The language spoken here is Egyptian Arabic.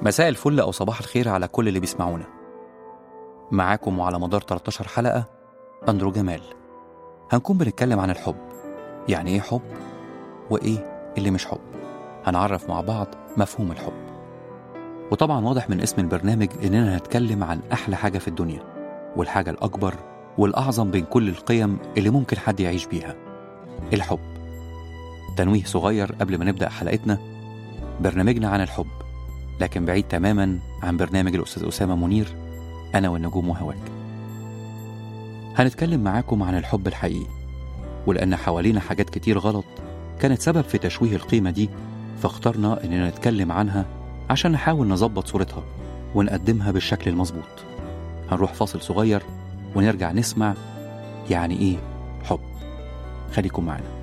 مساء الفل أو صباح الخير على كل اللي بيسمعونا معاكم وعلى مدار 13 حلقة أندرو جمال هنكون بنتكلم عن الحب يعني إيه حب وإيه اللي مش حب هنعرف مع بعض مفهوم الحب وطبعا واضح من اسم البرنامج إننا هنتكلم عن أحلى حاجة في الدنيا والحاجة الأكبر والأعظم بين كل القيم اللي ممكن حد يعيش بيها الحب تنويه صغير قبل ما نبدأ حلقتنا برنامجنا عن الحب لكن بعيد تماما عن برنامج الأستاذ أسامة منير أنا والنجوم وهواك هنتكلم معاكم عن الحب الحقيقي ولأن حوالينا حاجات كتير غلط كانت سبب في تشويه القيمة دي فاخترنا إننا نتكلم عنها عشان نحاول نظبط صورتها ونقدمها بالشكل المظبوط هنروح فاصل صغير ونرجع نسمع يعني إيه حب خليكم معنا